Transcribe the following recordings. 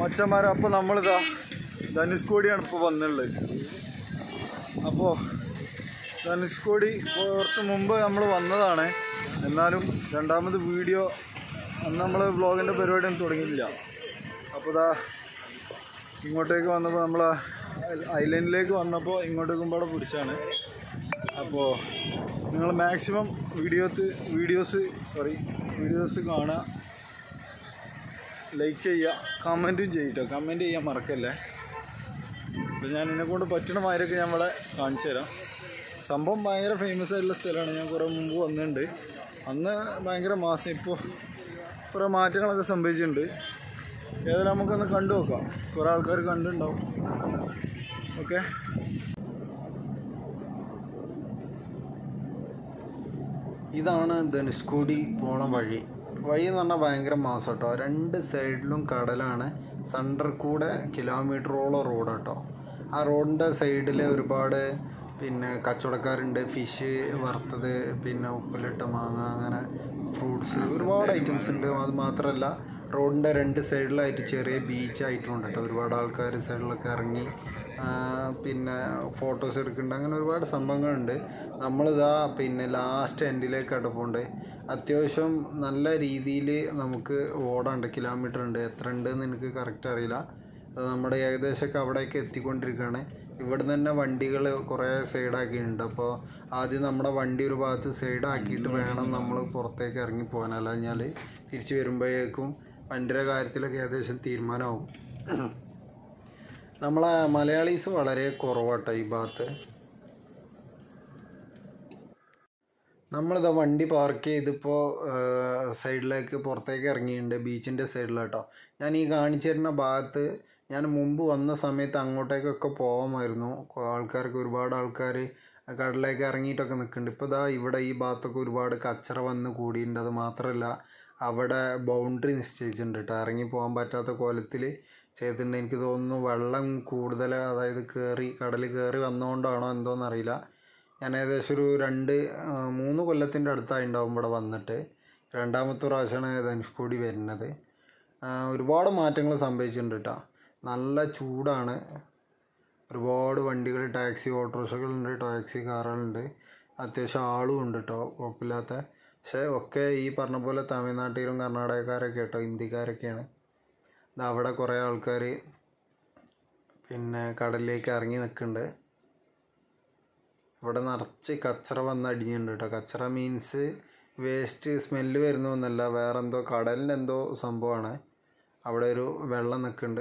മച്ചന്മാരെ അപ്പോൾ നമ്മളിതാ ധനുഷ്കോടിയാണ് ഇപ്പോൾ വന്നുള്ളത് അപ്പോൾ ധനുഷ്കോടി കുറച്ച് മുമ്പ് നമ്മൾ വന്നതാണ് എന്നാലും രണ്ടാമത് വീഡിയോ അന്ന് നമ്മൾ വ്ളോഗിൻ്റെ പരിപാടിയൊന്നും തുടങ്ങിയില്ല അപ്പോൾ ഇതാ ഇങ്ങോട്ടേക്ക് വന്നപ്പോൾ നമ്മൾ ഐലൻഡിലേക്ക് വന്നപ്പോൾ ഇങ്ങോട്ടേക്കും പാടെ പിടിച്ചാണ് അപ്പോൾ നിങ്ങൾ മാക്സിമം വീഡിയോത്ത് വീഡിയോസ് സോറി വീഡിയോസ് കാണുക ലൈക്ക് ചെയ്യുക കമൻറ്റും ചെയ്യട്ടോ കമൻറ്റ് ചെയ്യാൻ മറക്കല്ലേ അപ്പോൾ ഞാൻ ഇതിനെ കൊണ്ട് പറ്റുന്ന മാതിരൊക്കെ ഞാൻ ഇവിടെ കാണിച്ചു തരാം സംഭവം ഭയങ്കര ഫേമസ് ആയിട്ടുള്ള സ്ഥലമാണ് ഞാൻ കുറേ മുമ്പ് വന്നിട്ടുണ്ട് അന്ന് ഭയങ്കര മാസം ഇപ്പോൾ കുറേ മാറ്റങ്ങളൊക്കെ സംഭവിച്ചിട്ടുണ്ട് ഏതായാലും നമുക്കൊന്ന് കണ്ടു നോക്കാം കുറേ ആൾക്കാർ കണ്ടുണ്ടാവും ഓക്കെ ഇതാണ് ധനുഷ്കോടി പോണ വഴി വഴി എന്ന് പറഞ്ഞാൽ ഭയങ്കര മാസം കേട്ടോ രണ്ട് സൈഡിലും കടലാണ് സെൻറ്റർ കൂടെ കിലോമീറ്ററോളം റോഡ് കേട്ടോ ആ റോഡിൻ്റെ സൈഡിൽ ഒരുപാട് പിന്നെ കച്ചവടക്കാരുണ്ട് ഫിഷ് വറുത്തത് പിന്നെ ഉപ്പിലിട്ട മാങ്ങ അങ്ങനെ ഫ്രൂട്ട്സ് ഒരുപാട് ഐറ്റംസ് ഉണ്ട് അത് മാത്രമല്ല റോഡിൻ്റെ രണ്ട് സൈഡിലായിട്ട് ചെറിയ ബീച്ച് ആയിട്ടുണ്ട് കേട്ടോ ഒരുപാട് ആൾക്കാർ സൈഡിലൊക്കെ ഇറങ്ങി ആ, പിന്നെ ഫോട്ടോസ് എടുക്കുന്നുണ്ട് അങ്ങനെ ഒരുപാട് സംഭവങ്ങളുണ്ട് നമ്മളിതാ പിന്നെ ലാസ്റ്റ് എൻഡിലേക്കാണ് പോകുന്നത് അത്യാവശ്യം നല്ല രീതിയിൽ നമുക്ക് ഓടാണ്ട് കിലോമീറ്റർ ഉണ്ട് എത്ര ഉണ്ടെന്ന് എനിക്ക് കറക്റ്റ് അറിയില്ല അത് നമ്മുടെ ഏകദേശമൊക്കെ അവിടേക്ക് എത്തിക്കൊണ്ടിരിക്കുകയാണ് ഇവിടെ തന്നെ വണ്ടികൾ കുറേ സൈഡാക്കിയിട്ടുണ്ട് അപ്പോൾ ആദ്യം നമ്മുടെ വണ്ടി ഒരു ഭാഗത്ത് സൈഡാക്കിയിട്ട് വേണം നമ്മൾ പുറത്തേക്ക് ഇറങ്ങി പോകാൻ അല്ലാഞ്ഞാൽ തിരിച്ച് വരുമ്പോഴേക്കും വണ്ടിയുടെ കാര്യത്തിലൊക്കെ ഏകദേശം തീരുമാനമാവും നമ്മളെ മലയാളീസ് വളരെ കുറവാട്ടോ ഈ ഭാഗത്ത് നമ്മളിതാ വണ്ടി പാർക്ക് ചെയ്തിപ്പോൾ സൈഡിലേക്ക് പുറത്തേക്ക് ഇറങ്ങിയിട്ടുണ്ട് ബീച്ചിൻ്റെ സൈഡിലാട്ടോ ഞാൻ ഈ കാണിച്ചു തരുന്ന ഭാഗത്ത് ഞാൻ മുമ്പ് വന്ന സമയത്ത് അങ്ങോട്ടേക്കൊക്കെ പോകാമായിരുന്നു ആൾക്കാർക്ക് ഒരുപാട് ആൾക്കാർ കടലിലേക്ക് ഇറങ്ങിയിട്ടൊക്കെ നിൽക്കുന്നുണ്ട് ഇപ്പോൾ ഇതാ ഇവിടെ ഈ ഭാഗത്തൊക്കെ ഒരുപാട് കച്ചറ വന്ന് കൂടിയിട്ടുണ്ട് അത് മാത്രമല്ല അവിടെ ബൗണ്ടറി നിശ്ചയിച്ചിട്ടുണ്ട് കേട്ടോ ഇറങ്ങി പോകാൻ പറ്റാത്ത കോലത്തിൽ ചെയ്തിട്ടുണ്ട് എനിക്ക് തോന്നുന്നു വെള്ളം കൂടുതൽ അതായത് കയറി കടൽ കയറി വന്നുകൊണ്ടാണോ എന്തോന്നറിയില്ല ഞാൻ ഏകദേശം ഒരു രണ്ട് ആ, മൂന്ന് കൊല്ലത്തിൻ്റെ അടുത്തായി ഉണ്ടാവും ഇവിടെ വന്നിട്ട് രണ്ടാമത്തെ പ്രാവശ്യമാണ് ധനുഷ്കോടി വരുന്നത് ആ, ഒരുപാട് മാറ്റങ്ങൾ സംഭവിച്ചിട്ടുണ്ട് കേട്ടോ നല്ല ചൂടാണ് ഒരുപാട് വണ്ടികൾ ടാക്സി ഓട്ടോറിക്ഷകളുണ്ട് ടാക്സി കാറുകളുണ്ട് അത്യാവശ്യം ആളും ഉണ്ട് കേട്ടോ കുഴപ്പമില്ലാത്ത പക്ഷേ ഒക്കെ ഈ പറഞ്ഞ പോലെ തമിഴ്നാട്ടിലും കർണാടകക്കാരൊക്കെ കേട്ടോ ഹിന്ദിക്കാരൊക്കെയാണ് ദാ അവിടെ കുറേ ആൾക്കാർ പിന്നെ കടലിലേക്ക് ഇറങ്ങി നിൽക്കുന്നുണ്ട് ഇവിടെ നിറച്ച് കച്ചറ വന്ന് അടിഞ്ഞിട്ടുണ്ട് കേട്ടോ കച്ചറ മീൻസ് വേസ്റ്റ് സ്മെല്ല് വരുന്നൊന്നല്ല വേറെ എന്തോ കടലിൻ്റെ എന്തോ സംഭവമാണ് അവിടെ ഒരു വെള്ളം നിൽക്കുന്നുണ്ട്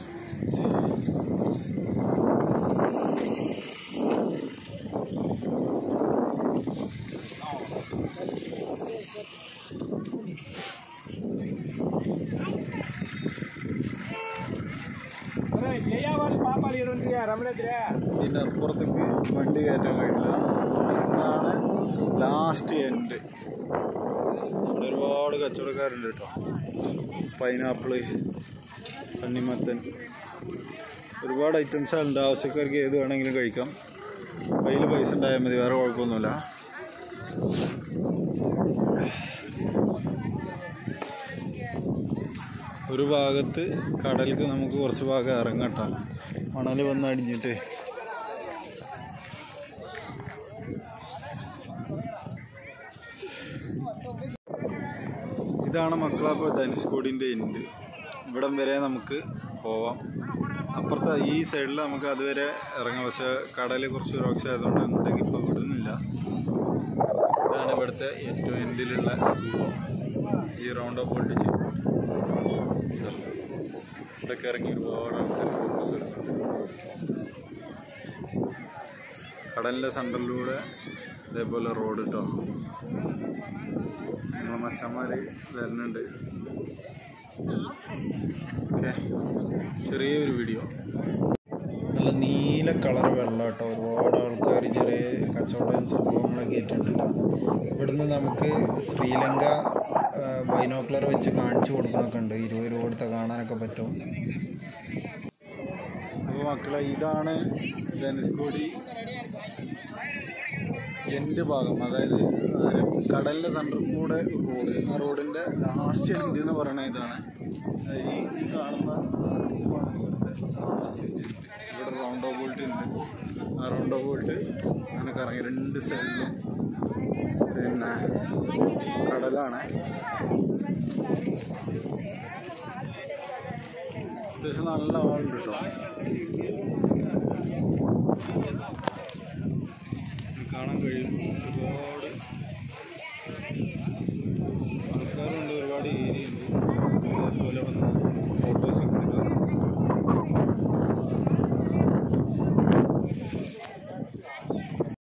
ഇതിൻ്റെ അപ്പുറത്തേക്ക് വണ്ടി കയറ്റാൻ കഴിയില്ല ഇതാണ് ലാസ്റ്റ് എൻഡ് ഇവിടെ ഒരുപാട് കച്ചവടക്കാരുണ്ട് കേട്ടോ പൈനാപ്പിള് തണ്ണിമത്തൻ ഒരുപാട് ഐറ്റംസ് ഉണ്ട് ആവശ്യക്കാർക്ക് ഏത് വേണമെങ്കിലും കഴിക്കാം കയ്യിൽ പൈസ ഉണ്ടായാൽ മതി വേറെ കുഴപ്പമൊന്നുമില്ല ഒരു ഭാഗത്ത് കടലിക്ക് നമുക്ക് കുറച്ച് ഭാഗം ഇറങ്ങട്ടോ മണൽ വന്ന് അടിഞ്ഞിട്ട് ഇതാണ് മക്കളപ്പോൾ ധനുഷ്കോടിൻ്റെ എൻഡ് ഇവിടം വരെ നമുക്ക് പോവാം അപ്പുറത്തെ ഈ സൈഡിൽ നമുക്ക് അതുവരെ ഇറങ്ങാം പക്ഷെ കടൽ കുറച്ച് സുരക്ഷ ആയതുകൊണ്ട് അങ്ങോട്ടേക്ക് ഇപ്പോൾ വിടുന്നില്ല ഇതാണ് ഇവിടുത്തെ ഏറ്റവും എൻഡിലുള്ള സ്തൂപം ഈ റൗണ്ട് അപ്പ് പൊട്ടിച്ച് ഇതൊക്കെ ഇറങ്ങി ഒരുപാട് ആൾക്കാർ ഫോട്ടോസ് എടുക്കുന്നുണ്ട് കടലിൻ്റെ സെൻറ്ററിലൂടെ ഇതേപോലെ റോഡ് കേട്ടോ നമ്മളെ മച്ചന്മാർ വരുന്നുണ്ട് ഓക്കെ ചെറിയൊരു വീഡിയോ നല്ല നീല കളർ വെള്ളം കേട്ടോ ഒരുപാട് ആൾക്കാർ ചെറിയ കച്ചവടം സംഭവങ്ങളൊക്കെ ആയിട്ടുണ്ട് കേട്ടോ ഇവിടുന്ന് നമുക്ക് ശ്രീലങ്ക ബൈനോക്കുലർ വെച്ച് കാണിച്ചു കൊടുക്കണമൊക്കെ ഉണ്ട് ഇരുപത് രൂപ കൊടുത്ത കാണാനൊക്കെ പറ്റും അപ്പോൾ മക്കളെ ഇതാണ് ധനുഷ്കോടി എൻ്റെ ഭാഗം അതായത് കടലിൻ്റെ സെൻറ്ററിൽ കൂടെ ഒരു റോഡ് ആ റോഡിൻ്റെ ലാസ്റ്റ് എൻഡ് എന്ന് പറയുന്ന ഇതാണ് ഈ ഈ കാണുന്ന സംഭവമാണ് ഇവിടുത്തെ ലാസ്റ്റ് എൻഡ് ഇവിടെ റൗണ്ട് ഓബോൾട്ട് ഉണ്ട് ആ റൗണ്ട് ഓബോൾട്ട് അങ്ങനെ കറങ്ങി രണ്ട് സൈഡിലും പിന്നെ കടലാണ് അത്യാവശ്യം നല്ല ആളുണ്ട് കേട്ടോ